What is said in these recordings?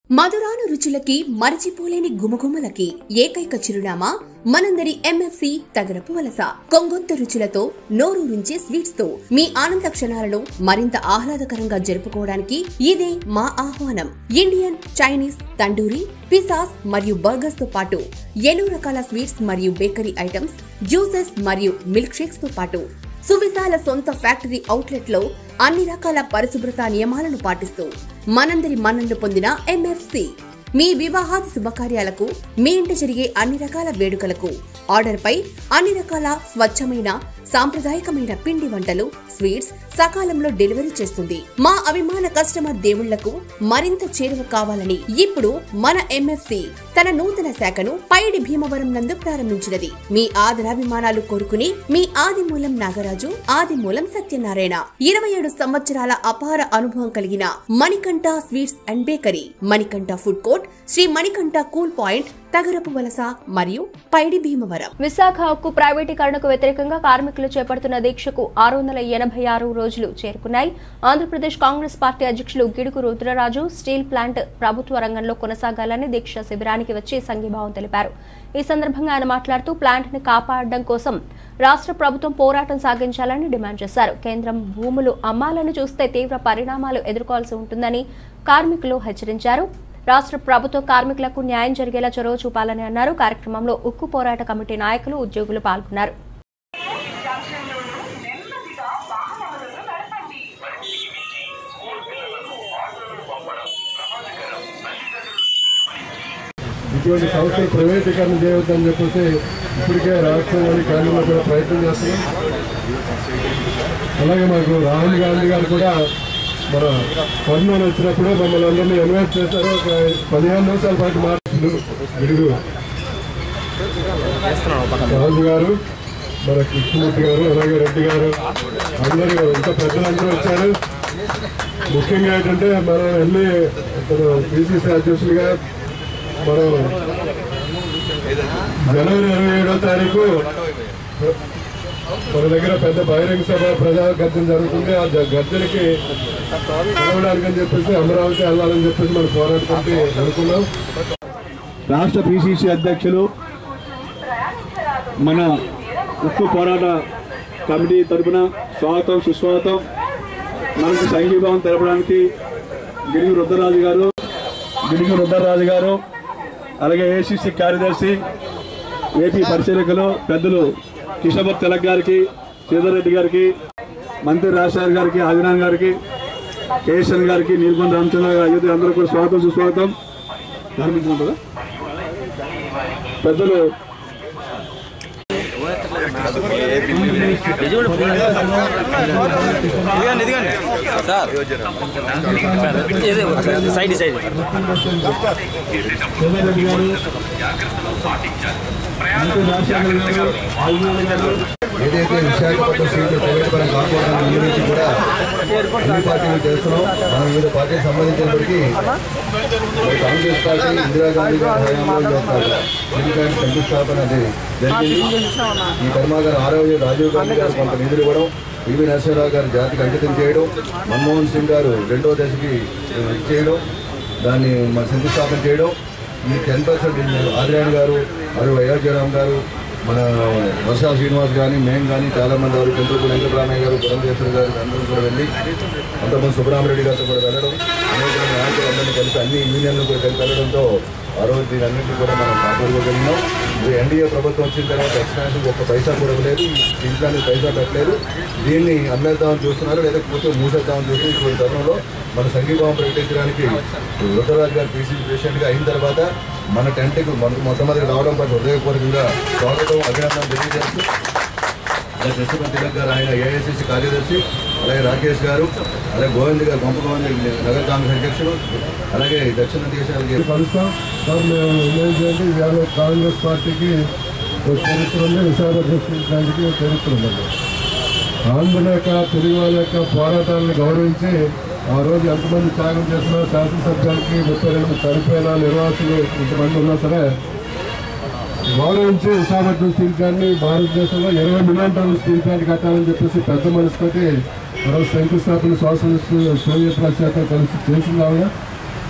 మధురాను రుచులకి మరచిపోలేని గుమగుమలకి ఏకైక చిరునామా మనందరి ఎంఎఫ్సి తగరపు వలస కొంగొంత రుచులతో నోరూరించే స్వీట్స్ తో మీ ఆనంద క్షణాలను మరింత ఆహ్లాదకరంగా జరుపుకోవడానికి ఇదే మా ఆహ్వానం ఇండియన్ చైనీస్ తండూరి పిసాస్ మరియు బర్గర్స్ తో పాటు ఎన్నో రకాల స్వీట్స్ మరియు బేకరీ ఐటమ్స్ జ్యూసెస్ మరియు మిల్క్ షేక్స్ తో పాటు సువిశాల సొంత ఫ్యాక్టరీ అవుట్లెట్ లో అన్ని రకాల పరిశుభ్రత నియమాలను పాటిస్తూ మనందరి మన్ననలు పొందిన ఎంఎఫ్సి మీ వివాహాది శుభకార్యాలకు మీ ఇంట జరిగే అన్ని రకాల వేడుకలకు ఆర్డర్ పై అన్ని రకాల స్వచ్ఛమైన సాంప్రదాయకమైన పిండి వంటలు స్వీట్స్ సకాలంలో డెలివరీ చేస్తుంది మా అభిమాన కస్టమర్ దేవుళ్లకు మరింత చేరువ కావాలని ఇప్పుడు మన ఎంఎఫ్సి తన నూతన శాఖను పైడి భీమవరం నందు ప్రారంభించినది మీ ఆదరాభిమానాలు కోరుకుని మీ ఆదిమూలం నాగరాజు ఆదిమూలం సత్యనారాయణ ఇరవై ఏడు సంవత్సరాల అపార అనుభవం కలిగిన Manikanta sweets and bakery Manikanta food court Shri Manikanta cool point Tagarapu Valasa మరియు పైడి భీమవరం విశాఖ హక్కు ప్రైవేటీకరణకు వ్యతిరేకంగా కార్మికులు చేపడుతున్న దీక్షకు ఆరు వందల ఎనభై ఆరు రోజులు చేరుకున్నాయి ఆంధ్రప్రదేశ్ కాంగ్రెస్ పార్టీ అధ్యక్షులు గిడుగు రుద్రరాజు స్టీల్ ప్లాంట్ ప్రభుత్వ రంగంలో కొనసాగాలని దీక్ష శిబిరానికి వచ్చి సంఘీభావం తెలిపారు ఈ సందర్భంగా ఆయన మాట్లాడుతూ ప్లాంట్ ని కాపాడడం కోసం రాష్ట్ర ప్రభుత్వం పోరాటం సాగించాలని డిమాండ్ చేశారు కేంద్రం భూములు అమ్మాలని చూస్తే తీవ్ర పరిణామాలు ఎదుర్కోవాల్సి ఉంటుందని కార్మికులు హెచ్చరించారు రాష్ట్ర ప్రభుత్వ కార్మికులకు న్యాయం జరిగేలా చొరవ చూపాలని అన్నారు కార్యక్రమంలో ఉక్కు పోరాట కమిటీ నాయకులు ఉద్యోగులు పాల్గొన్నారు ఇటువంటి సంస్థలు ప్రైవేటీకరణ చేయవద్దని చెప్పేసి ఇప్పటికే రాష్ట్రంలోని కేంద్రంలో కూడా ప్రయత్నం చేస్తున్నాం అలాగే మనకు రాహుల్ గాంధీ గారు కూడా మన కర్నూలు వచ్చినప్పుడు మమ్మల్ని అందరినీ ఇన్వైట్ చేశారు ఒక పదిహేను నిమిషాల పాటు మాట్లాడు గిడుగు రాజు గారు మన కృష్ణమూర్తి గారు అలాగే రెడ్డి గారు అందరూ ఇంకా పెద్దలందరూ వచ్చారు ముఖ్యంగా ఏంటంటే మనం వెళ్ళి ఇప్పుడు పిసిసి అధ్యక్షులుగా మనం జనవరి ఇరవై ఏడో తారీఖు మన దగ్గర పెద్ద బహిరంగ సభ ప్రజా గర్జన జరుగుతుంది ఆ జ- గర్జనకి కలవడానికి అని చెప్పేసి అమరావతి వెళ్ళాలని చెప్పేసి మనం పోరాడుతుంటే అనుకున్నాం రాష్ట్ర పిసిసి అధ్యక్షులు మన ఉక్కు పోరాట కమిటీ తరపున స్వాగతం సుస్వాగతం మనకు సంఘీభావం తెలపడానికి గిరిగి రుద్రరాజు గారు గిరిగి రుద్రరాజు గారు అలాగే ఏసీసీ కార్యదర్శి ఏపీ పరిశీలకులు పెద్దలు కిషోర్ తిలక్ గారికి శ్రీధర్ రెడ్డి గారికి మంత్రి రాజశేఖర్ గారికి ఆదినాన్ గారికి కేఎస్ఎన్ గారికి నీలకొండ రామచంద్ర గారి అయోధ్య అందరూ కూడా స్వాగతం సుస్వాగతం ధర్మించుకుంటారా పెద్దలు సైడ్ సైడ్ రెడ్డి గారు మంత్రి రాజశేఖర్ గారు ఆదినారాయణ గారు ఏదైతే విశాఖపట్నం సీట్లు ప్రైవేట్ పరం కాకూడదని ముందు నుంచి కూడా అన్ని పార్టీలు చేస్తున్నాం మనం వివిధ పార్టీకి సంబంధించినప్పటికీ మరి కాంగ్రెస్ పార్టీ ఇందిరాగాంధీ గారి హయాంలో చేస్తారు ఎందుకంటే శంకుస్థాపన అది జరిగింది ఈ కర్మాగారం ఆరవ రాజీవ్ గాంధీ గారు కొంత నిధులు ఇవ్వడం పివి నరసింహరావు గారు జాతికి అంకితం చేయడం మన్మోహన్ సింగ్ గారు రెండో దశకి ఇచ్చేయడం దాన్ని మన శంకుస్థాపన చేయడం ఈ టెన్ పర్సెంట్ ఆదిరాయణ గారు మరియు అయోధ్యరామ్ గారు మన వర్షా శ్రీనివాస్ కానీ మేము కానీ చాలా మంది వారు చంద్రపూడి వెంకటరామయ్య గారు పురంధేశ్వరి గారు అందరూ కూడా వెళ్ళి కొంతమంది సుబ్రహ్మరెడ్డి గారితో కూడా వెళ్ళడం అనేక మంది నాయకులు అందరినీ కలిసి అన్ని యూనియన్లు కూడా కలిసి వెళ్ళడంతో ఆ రోజు దీని అన్నింటినీ కూడా మనం కాపాడుకోగలిగినాం ఇది ఎన్డీఏ ప్రభుత్వం వచ్చిన తర్వాత ఎక్స్పాన్షన్ ఒక్క పైసా కూడా ఇవ్వలేదు దీంట్లో పైసా పెట్టలేదు దీన్ని అమ్మేద్దామని చూస్తున్నారు లేకపోతే మూసేద్దామని చూస్తున్నారు ఇటువంటి తరుణంలో మన సంఘీభావం ప్రకటించడానికి రుద్రరాజు గారు పీసీసీ ప్రెసిడెంట్గా అయిన తర్వాత మన టెంట్కి మనకు మొట్టమొదటి రావడం పట్ల హృదయపూర్వకంగా స్వాగతం అభినందన తెలియజేస్తూ అలాగే కృష్ణపతి తిలక్ గారు ఆయన ఏఐసిసి కార్యదర్శి అలాగే రాకేష్ గారు అలాగే గోవింద్ గారు గొప్ప గోవింద్ నగర కాంగ్రెస్ అధ్యక్షుడు అలాగే దక్షిణ దేశాలకి కలుస్తాం సార్ మేము నిర్ణయం చేయండి ఇవాళ కాంగ్రెస్ పార్టీకి ఒక చరిత్ర ఉంది విశాఖపట్నానికి ఒక చరిత్ర ఉందండి ఆంధ్రుల యొక్క తెలుగు వాళ్ళ యొక్క పోరాటాలను గౌరవించి ఆ రోజు ఎంతమంది త్యాగం చేసినా శాసనసభ్యులకి ముప్పై రెండు చనిపోయిన నిర్వాసులు ఇంతమంది ఉన్నా సరే గౌరవించి విశాఖపట్నం స్టీల్ ప్లాంట్ని భారతదేశంలో ఇరవై మిలియన్ టన్నుల స్టీల్ ప్లాంట్ కట్టాలని చెప్పేసి పెద్ద మనసుతోటి మరో శంకుస్థాపన స్వాతంత్ర సోవియట్ రష్యాతో కలిసి చేసింది ఆవిడ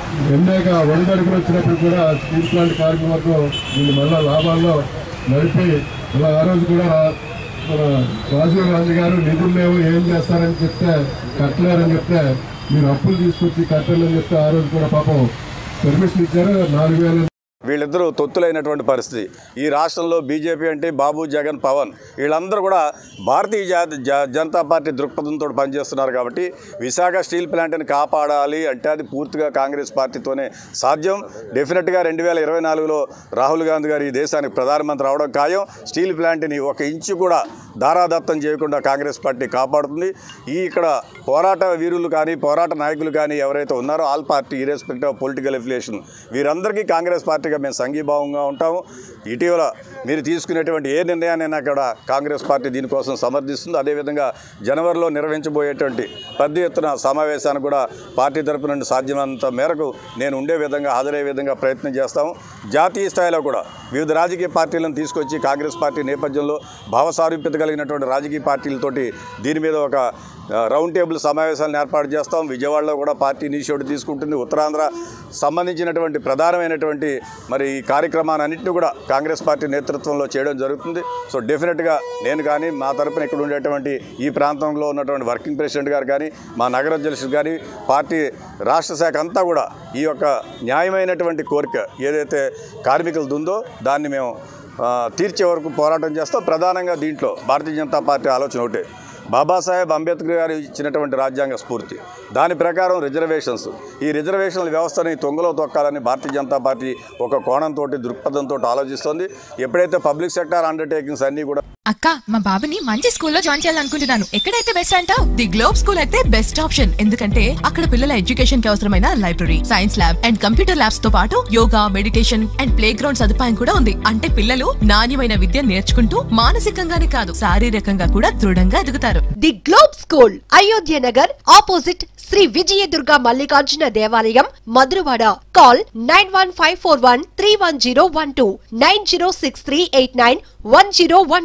ఎన్నేక ఒడిదడుగులు వచ్చినప్పుడు కూడా స్టీల్ ప్లాంట్ కార్మిక వర్గం దీన్ని మళ్ళా లాభాల్లో నడిపి అలా ఆ రోజు కూడా రా- మన రాజీవ్ గాంధీ గారు నిధులు లేవు ఏం చేస్తారని చెప్తే కట్టలేరని చెప్తే మీరు అప్పులు తీసుకొచ్చి కట్టాలని చెప్తే ఆ రోజు కూడా పాపం పర్మిషన్ ఇచ్చారు నాలుగు వేల వీళ్ళిద్దరూ తొత్తులైనటువంటి పరిస్థితి ఈ రాష్ట్రంలో బీజేపీ అంటే బాబు జగన్ పవన్ వీళ్ళందరూ కూడా భారతీయ జా- జా- జనతా పార్టీ దృక్పథంతో పనిచేస్తున్నారు కాబట్టి విశాఖ స్టీల్ ప్లాంట్ని కాపాడాలి అంటే అది పూర్తిగా కాంగ్రెస్ పార్టీతోనే సాధ్యం డెఫినెట్గా రెండు వేల ఇరవై నాలుగులో రాహుల్ గాంధీ గారు ఈ దేశానికి ప్రధానమంత్రి అవడం ఖాయం స్టీల్ ప్లాంట్ని ఒక ఇంచు కూడా దారాదత్తం చేయకుండా కాంగ్రెస్ పార్టీ కాపాడుతుంది ఈ ఇక్కడ పోరాట వీరులు కానీ పోరాట నాయకులు కానీ ఎవరైతే ఉన్నారో all party irrespective of political affiliation వీరందరికీ కాంగ్రెస్ పార్టీగా మేము సంఘీభావంగా ఉంటాము ఇటీవల మీరు తీసుకునేటువంటి ఏ నిర్ణయాన్ని అక్కడ కాంగ్రెస్ పార్టీ దీనికోసం సమర్థిస్తుంది అదేవిధంగా జనవరిలో నిర్వహించబోయేటువంటి పెద్ద ఎత్తున సమావేశానికి కూడా పార్టీ తరపు నుండి సాధ్యమైనంత మేరకు నేను ఉండే విధంగా హాజరయ్యే విధంగా ప్రయత్నం చేస్తాము జాతీయ స్థాయిలో కూడా వివిధ రాజకీయ పార్టీలను తీసుకొచ్చి కాంగ్రెస్ పార్టీ నేపథ్యంలో భావసారూప్యత కలిగినటువంటి రాజకీయ పార్టీలతోటి దీని మీద ఒక ఆ, రౌండ్ టేబుల్ సమావేశాలను ఏర్పాటు చేస్తాం విజయవాడలో కూడా పార్టీ ఇనిషియేటివ్ తీసుకుంటుంది ఉత్తరాంధ్ర సంబంధించినటువంటి ప్రధానమైనటువంటి మరి ఈ కార్యక్రమాన్ని అన్నింటినీ కూడా కాంగ్రెస్ పార్టీ నేతృత్వంలో చేయడం జరుగుతుంది సో డెఫినెట్గా నేను కానీ మా తరపున ఇక్కడ ఉండేటువంటి ఈ ప్రాంతంలో ఉన్నటువంటి వర్కింగ్ ప్రెసిడెంట్ గారు కానీ మా నగర అధ్యక్షుడు కానీ పార్టీ రాష్ట్ర శాఖ అంతా కూడా ఈ యొక్క న్యాయమైనటువంటి కోరిక ఏదైతే కార్మికులది ఉందో దాన్ని మేము ఆ, తీర్చే వరకు పోరాటం చేస్తాం ప్రధానంగా దీంట్లో భారతీయ జనతా పార్టీ ఆలోచన ఒకటే బాబాసాహెబ్ అంబేద్కర్ గారు ఇచ్చినటువంటి రాజ్యాంగ స్ఫూర్తి దాని ప్రకారం రిజర్వేషన్స్ ఈ రిజర్వేషన్ల వ్యవస్థని తొంగలో తొక్కాలని భారతీయ జనతా పార్టీ ఒక కోణంతో దృక్పథంతో ఆలోచిస్తోంది ఎప్పుడైతే పబ్లిక్ సెక్టార్ అండర్టేకింగ్స్ అన్నీ కూడా అక్క మా బాబుని మంచి స్కూల్లో జాయిన్ చేయాలనుకుంటున్నాను ఎక్కడైతే బెస్ట్ అంటావు ది గ్లోబ్ స్కూల్ అయితే బెస్ట్ ఆప్షన్ ఎందుకంటే అక్కడ పిల్లల ఎడ్యుకేషన్ కి అవసరమైన library science lab and computer labs తో పాటు yoga meditation and playground సదుపాయం కూడా ఉంది అంటే పిల్లలు నాణ్యమైన విద్య నేర్చుకుంటూ మానసికంగానే కాదు శారీరకంగా కూడా దృఢంగా ఎదుగుతారు the Globe school Ayodhya Nagar opposite Shri Vijayadurga Mallikarjuna దేవాలయం Madhurawada call nine one five four one three one zero one two nine zero six three eight nine one zero one